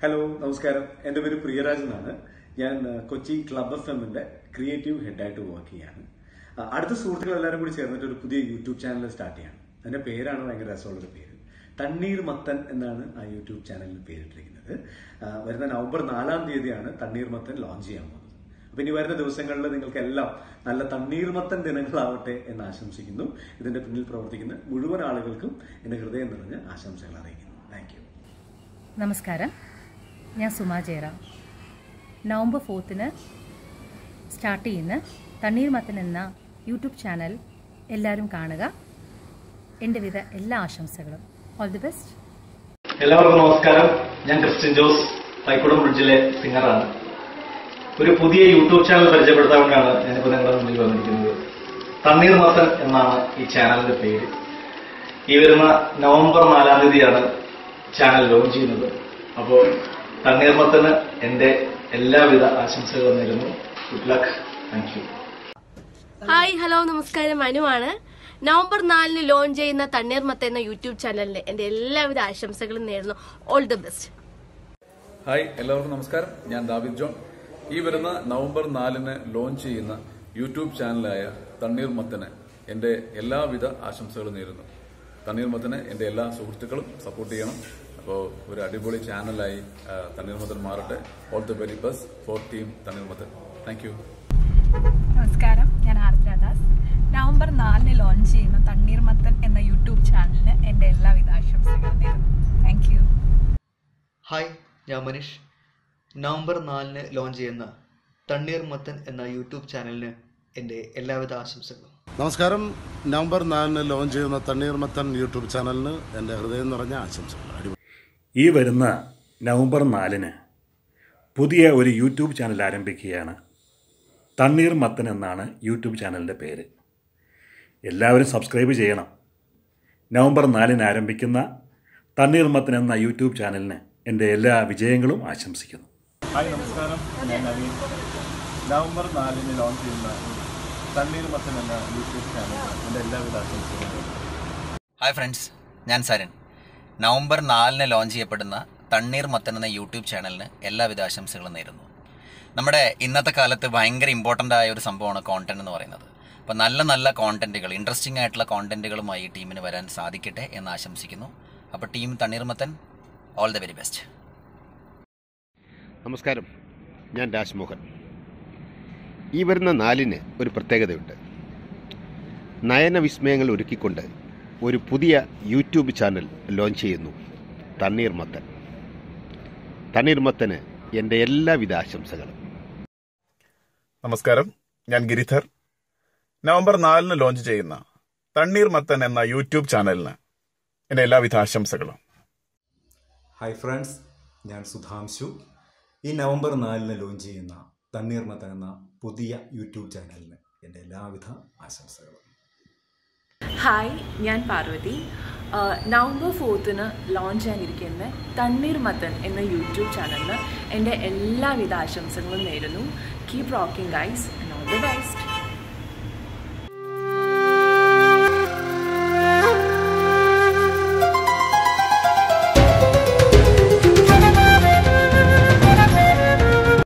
hello നമസ്കാരം എൻ്റെ പേര് പ്രിയരാജ് എന്നാണ് ഞാൻ ആ, കൊച്ചി ക്ലബ് എഫ് എമ്മിന്റെ ക്രിയേറ്റീവ് ഹെഡായിട്ട് വർക്ക് ചെയ്യാണ് ആ, അടുത്ത സുഹൃത്തുക്കൾ എല്ലാവരും കൂടി ചേർന്നിട്ട് ഒരു പുതിയ യൂട്യൂബ് ചാനൽ സ്റ്റാർട്ട് ചെയ്യാണ് അതിന്റെ പേരാണ് ഭയങ്കര രസമുള്ളൊരു പേര് തണ്ണീർ മത്തൻ എന്നാണ് ആ യൂട്യൂബ് ചാനലിന് പേരിട്ടിരിക്കുന്നത് ആ, വരുന്ന നവംബർ നാലാം തീയതിയാണ് തണ്ണീർ മത്തൻ ലോഞ്ച് ചെയ്യാൻ പോകുന്നത് അപ്പൊ ഇനി വരുന്ന ദിവസങ്ങളിൽ നിങ്ങൾക്ക് എല്ലാം നല്ല തണ്ണീർമത്തൻ ദിനങ്ങളാവട്ടെ എന്ന് ആശംസിക്കുന്നു ഇതിന്റെ പിന്നിൽ പ്രവർത്തിക്കുന്ന മുഴുവൻ ആളുകൾക്കും എന്റെ ഹൃദയം നിറഞ്ഞ ആശംസകൾ അറിയിക്കുന്നു താങ്ക് യു നമസ്കാരം ഞാൻ സുമാ ജയറാം നവംബർ ഫോർത്തിന് സ്റ്റാർട്ട് ചെയ്യുന്ന തണ്ണീർമത്തൻ എന്ന യൂട്യൂബ് ചാനൽ എല്ലാവരും കാണുക എൻ്റെ വിധ എല്ലാ ആശംസകളും ഓൾ ദി ബെസ്റ്റ് എല്ലാവർക്കും നമസ്കാരം ഞാൻ ക്രിസ്ത്യൻ ജോസ് തൈക്കുടം ബ്രിഡ്ജിലെ സിംഗറാണ് ഒരു പുതിയ യൂട്യൂബ് ചാനൽ പരിചയപ്പെടുത്താൻ വേണ്ടിയാണ് ഞാനിപ്പോൾ നിങ്ങളുടെ മുന്നിൽ വന്നിരിക്കുന്നത് തണ്ണീർ മത്തൻ എന്നാണ് ഈ ചാനലിന്റെ പേര് ഈ വരുന്ന നവംബർ നാലാം തീയതിയാണ് ചാനൽ ലോഞ്ച് ചെയ്യുന്നത് അപ്പോൾ തണ്ണീർ മത്തന് എന്റെ എല്ലാവിധ ആശംസകളും നേരുന്നു good luck thank you hi hello നമസ്കാരം മനുവാണ് നവംബർ നാലിന് ലോഞ്ച് ചെയ്യുന്ന തണ്ണീർമത്ത എന്ന യൂട്യൂബ് ചാനലിന് എന്റെ എല്ലാവിധ ആശംസകളും നേരുന്നു ഓൾ ദി ബെസ്റ്റ് ഹായ് എല്ലാവർക്കും നമസ്കാരം ഞാൻ ദാവിദ് ജോൺ ഈ വരുന്ന നവംബർ നാലിന് ലോഞ്ച് ചെയ്യുന്ന യൂട്യൂബ് ചാനലായ തണ്ണീർമത്തന് എന്റെ എല്ലാവിധ ആശംസകളും നേരുന്നു തണ്ണീർമത്തന് എന്റെ എല്ലാ സുഹൃത്തുക്കളും സപ്പോർട്ട് ചെയ്യണം അപ്പോൾ ഒരു അടിപൊളി ചാനലായി ആ, തണ്ണീർമത്തൻ മാറട്ടെ all the very best for team Thanneermathan thank you നമസ്കാരം ഞാൻ ആർദ്രദാസ് നവംബർ നാലിന് ലോഞ്ച് ചെയ്യുന്ന തണ്ണീർമത്തൻ എന്ന യൂട്യൂബ് ചാനലിന് എൻ്റെ എല്ലാവിധ ആശംസകളും നേരുന്നു താങ്ക് യു ഹായ് ഞാൻ മനീഷ് നവംബർ നാലിന് ലോഞ്ച് ചെയ്യുന്ന തണ്ണീർ മത്തൻ എന്ന യൂട്യൂബ് ചാനലിന് എൻ്റെ എല്ലാവിധ ആശംസകളും നമസ്കാരം നവംബർ നാലിന് ലോഞ്ച് ചെയ്യുന്ന തണ്ണീർമത്തൻ യൂട്യൂബ് ചാനലിന് എൻ്റെ ഹൃദയം നിറഞ്ഞ ആശംസകൾ അടിപൊളി ഈ വരുന്ന നവംബർ നാലിന് പുതിയ ഒരു യൂട്യൂബ് ചാനൽ ആരംഭിക്കുകയാണ് തണ്ണീർ മത്തൻ എന്നാണ് യൂട്യൂബ് ചാനലിൻ്റെ പേര് എല്ലാവരും സബ്സ്ക്രൈബ് ചെയ്യണം നവംബർ നാലിന് ആരംഭിക്കുന്ന തണ്ണീർ മത്തൻ എന്ന യൂട്യൂബ് ചാനലിന് എൻ്റെ എല്ലാ വിജയങ്ങളും ആശംസിക്കുന്നു ഹായ് നമസ്കാരം ഞാൻ നവീൻ നവംബർ നാലിന് ലോഞ്ച് ചെയ്യുന്ന തണ്ണീർ മത്തൻ എന്ന യൂട്യൂബ് ചാനൽ എൻ്റെ എല്ലാവിധ ആശംസകളും ഹായ് ഫ്രണ്ട്സ് ഞാൻ സരൺ നവംബർ നാലിന് ലോഞ്ച് ചെയ്യപ്പെടുന്ന തണ്ണീർ മത്തൻ എന്ന യൂട്യൂബ് ചാനലിന് എല്ലാവിധ ആശംസകളും നേരുന്നു നമ്മുടെ ഇന്നത്തെ കാലത്ത് ഭയങ്കര ഇമ്പോർട്ടൻ്റ് ആയ ഒരു സംഭവമാണ് കോണ്ടന്റ് എന്ന് പറയുന്നത് അപ്പോൾ നല്ല നല്ല കോണ്ടന്റുകൾ ഇൻട്രസ്റ്റിംഗ് ആയിട്ടുള്ള കോണ്ടന്റുകളുമായി ഈ ടീമിന് വരാൻ സാധിക്കട്ടെ എന്ന് ആശംസിക്കുന്നു അപ്പോൾ team Thanneermathan all the very best നമസ്കാരം ഞാൻ രാജ്മോഹൻ ഈ വരുന്ന നാലിന് ഒരു പ്രത്യേകതയുണ്ട് നയനവിസ്മയങ്ങൾ ഒരുക്കിക്കൊണ്ട് ഒരു പുതിയ യൂട്യൂബ് ചാനൽ ലോഞ്ച് ചെയ്യുന്നു തണ്ണീർമത്തൻ തണ്ണീർമത്തന് എൻ്റെ എല്ലാവിധ ആശംസകളും നമസ്കാരം ഞാൻ ഗിരിധർ നവംബർ നാലിന് ലോഞ്ച് ചെയ്യുന്ന തണ്ണീർ മത്തൻ എന്ന യൂട്യൂബ് ചാനലിന് എൻ്റെ എല്ലാവിധ ആശംസകളും ഹായ് ഫ്രണ്ട്സ് ഞാൻ സുധാംശു ഈ നവംബർ നാലിന് ലോഞ്ച് ചെയ്യുന്ന തണ്ണീർമത്തൻ എന്ന പുതിയ യൂട്യൂബ് ചാനലിന് എൻ്റെ എല്ലാവിധ ആശംസകളും ഹായ് ഞാൻ പാർവതി ആഹ് നവംബർ ഫോർത്തിന് ലോഞ്ച് ചെയ്യാനിരിക്കുന്ന തണ്ണീർ മത്തൻ എന്ന യൂട്യൂബ് ചാനലിന് എൻ്റെ എല്ലാവിധ ആശംസകളും നേരുന്നു keep rocking guys and all the best